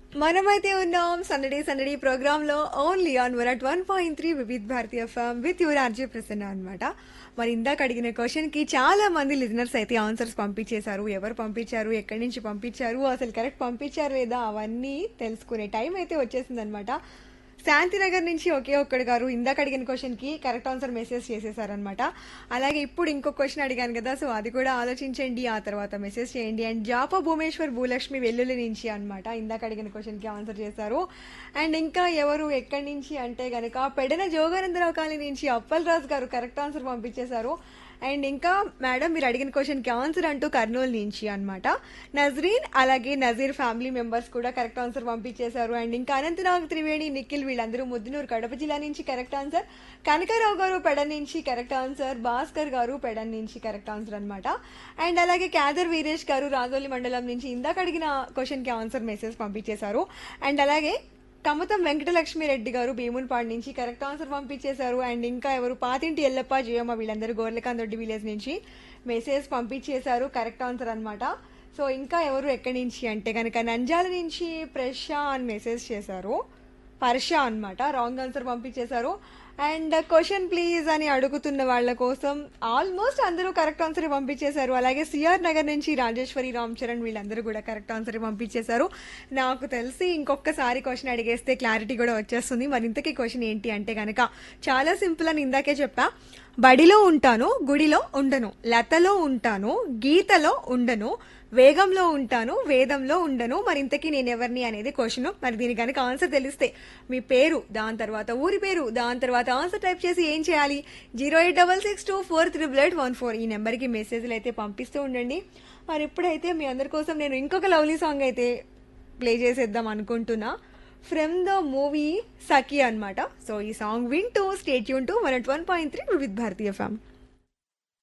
మనమైతే ఉన్నాం సందడి సందడి ప్రోగ్రామ్ లో only on one at one point three Vividh Bharati FM with your RJ Prasanna అనమాట మరి ఇందాక అడిగిన క్వశ్చన్ కి చాలా మంది లిజనర్స్ అయితే ఆన్సర్స్ పంపించేశారు ఎవరు పంపించారు ఎక్కడి నుంచి పంపించారు అసలు కరెక్ట్ పంపించారు లేదా అవన్నీ తెలుసుకునే టైం అయితే వచ్చేసింది అనమాట శాంతినగర్ నుంచి ఒకే ఒక్కడు గారు ఇందాక అడిగిన క్వశ్చన్ కి కరెక్ట్ ఆన్సర్ మెసేజ్ చేసేసారనమాట అలాగే ఇప్పుడు ఇంకో క్వశ్చన్ అడిగాను కదా సో అది కూడా ఆలోచించండి ఆ తర్వాత మెసేజ్ చేయండి అండ్ జాప భూమేశ్వర్ భూలక్ష్మి వెల్లుల్లి నుంచి అన్నమాట ఇందాక అడిగిన క్వశ్చన్ కి ఆన్సర్ చేశారు అండ్ ఇంకా ఎవరు ఎక్కడి నుంచి అంటే గనక పెడన జోగానందరావు కాలనీ నుంచి అప్పల్ రాజు గారు కరెక్ట్ ఆన్సర్ పంపించేశారు అండ్ ఇంకా మేడం మీరు అడిగిన క్వశ్చన్ కి ఆన్సర్ అంటూ కర్నూలు నుంచి అన్నమాట నజరీన్ అలాగే నజీర్ ఫ్యామిలీ మెంబర్స్ కూడా కరెక్ట్ ఆన్సర్ పంపించేశారు అండ్ ఇంకా అనంతనాగ్ త్రివేణి నిఖిల్ వీళ్ళందరూ ముద్దునూరు కడప జిల్లా నుంచి కరెక్ట్ ఆన్సర్ కనకారావు గారు పెడన్ నుంచి కరెక్ట్ ఆన్సర్ భాస్కర్ గారు పెడన్ నుంచి కరెక్ట్ ఆన్సర్ అన్నమాట అండ్ అలాగే క్యాదర్ వీరేష్ గారు రాజోలి మండలం నుంచి ఇందాక అడిగిన క్వశ్చన్ కి ఆన్సర్ మెసేజ్ పంపించేశారు అండ్ అలాగే కమతం వెంకటలక్ష్మి రెడ్డి గారు భీమున్పాడు నుంచి కరెక్ట్ ఆన్సర్ పంపించేశారు అండ్ ఇంకా ఎవరు పాతింటి ఎల్లప్ప జయమ్మ వీళ్ళందరూ గోర్లకాందొడ్డి విలేజ్ నుంచి మెసేజ్ పంపించేశారు కరెక్ట్ ఆన్సర్ అన్నమాట సో ఇంకా ఎవరు ఎక్కడి నుంచి అంటే కనుక నంజాల నుంచి ప్రష అని మెసేజ్ చేశారు పర్ష అన్నమాట రాంగ్ ఆన్సర్ పంపించేశారు అండ్ క్వశ్చన్ ప్లీజ్ అని అడుగుతున్న వాళ్ళ కోసం ఆల్మోస్ట్ అందరూ కరెక్ట్ ఆన్సర్ పంపించేశారు అలాగే సిఆర్ నగర్ నుంచి రాజేశ్వరి రామ్ చరణ్ వీళ్ళందరూ కూడా కరెక్ట్ ఆన్సర్ పంపించేశారు నాకు తెలిసి ఇంకొకసారి క్వశ్చన్ అడిగేస్తే క్లారిటీ కూడా వచ్చేస్తుంది మరి ఇంతకీ క్వశ్చన్ ఏంటి అంటే కనుక చాలా సింపుల్ అని ఇందాకే చెప్పా బడిలో ఉంటాను గుడిలో ఉండను లతలో ఉంటాను గీతలో ఉండను వేగంలో ఉంటాను వేదంలో ఉండను మరి ఇంతకీ నేను ఎవరిని అనేది క్వశ్చన్ మరి దీనికి కనుక ఆన్సర్ తెలిస్తే మీ పేరు దాని తర్వాత ఊరి పేరు దాని తర్వాత ఆన్సర్ టైప్ చేసి ఏం చేయాలి zero eight double six two four triple eight one four ఈ నెంబర్కి మెసేజ్లు అయితే పంపిస్తూ ఉండండి మరి ఇప్పుడైతే మీ అందరి కోసం నేను ఇంకొక లవ్లీ సాంగ్ అయితే ప్లే చేసేద్దాం అనుకుంటున్నా ఫ్రమ్ ద మూవీ సఖీ అన్నమాట సో ఈ సాంగ్ వింటూ స్టేట్ యూన్ to one at one point three with Bharati ఫ్యామ్